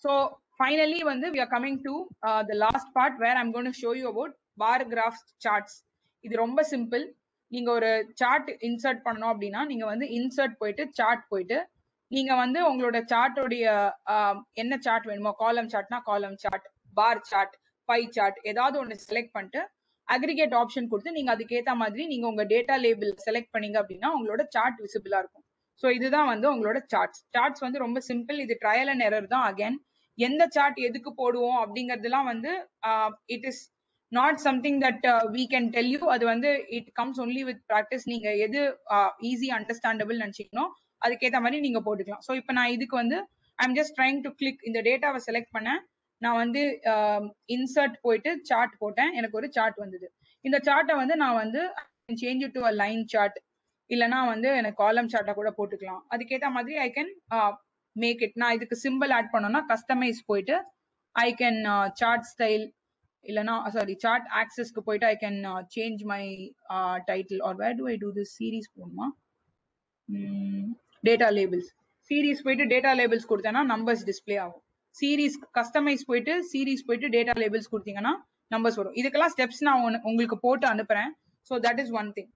so finally வந்து we are coming to uh, the last part where I'm going to show you about bar graphs charts இது ரொம்ப simple நீங்க ஒரு chart insert பண்ணணும் அப்படின்னா நீங்க வந்து இன்சர்ட் போயிட்டு சார்ட் போயிட்டு நீங்க வந்து உங்களோட சார்ட்டோடைய என்ன சார்ட் வேணுமோ காலம் சார்ட்னா column chart bar chart pie chart ஏதாவது ஒன்று செலக்ட் பண்ணிட்டு அக்ரிகேட் ஆப்ஷன் கொடுத்து நீங்க அதுக்கேத்த மாதிரி நீங்க உங்க டேட்டா லேபிள் செலக்ட் பண்ணீங்க அப்படின்னா உங்களோட சார்ட் விசிபிளா இருக்கும் ஸோ இதுதான் வந்து உங்களோட சார்ட்ஸ் சார்ட்ஸ் வந்து ரொம்ப சிம்பிள் இது ட்ரையல் அண்ட் எரர் தான் அகைன் எந்த சார்ட் எதுக்கு போடுவோம் அப்படிங்கறதுலாம் வந்து it is not something that we can tell you அது வந்து it comes only with practice நீங்க எது ஈஸி அண்டர்ஸ்டாண்டபிள் நினைச்சீங்கனோ அதுக்கேற்ற மாதிரி நீங்க போட்டுக்கலாம் ஸோ இப்போ நான் இதுக்கு வந்து I'm just trying to click இந்த டேட்டாவை செலக்ட் பண்ணேன் நான் வந்து இன்சர்ட் போயிட்டு சார்ட் போட்டேன் எனக்கு ஒரு சார்ட் வந்தது இந்த சார்ட்டை வந்து நான் வந்து change to a line chart இல்லைனா வந்து எனக்கு காலம் சார்ட்டை கூட போட்டுக்கலாம் அதுக்கேற்ற மாதிரி ஐ கேன் மேக் இட் நான் இதுக்கு சிம்பிள் ஆட் பண்ணோம்னா கஸ்டமைஸ் போயிட்டு ஐ கேன் சார்ட் ஸ்டைல் இல்லைனா சாரி சார்ட் ஆக்சஸ்க்கு போயிட்டு I can change my title or where do I do this series போகணுமா டேட்டா லேபிள்ஸ் சீரீஸ் போயிட்டு டேட்டா லேபிள்ஸ் கொடுத்தேன்னா நம்பர்ஸ் டிஸ்பிளே ஆகும் சீரீஸ் கஸ்டமைஸ் போயிட்டு சீரீஸ் போயிட்டு டேட்டா லேபிள்ஸ் கொடுத்தீங்கன்னா நம்பர்ஸ் வரும் இதுக்கெல்லாம் ஸ்டெப்ஸ் நான் உங்களுக்கு போட்டு அனுப்புறேன் so that is one thing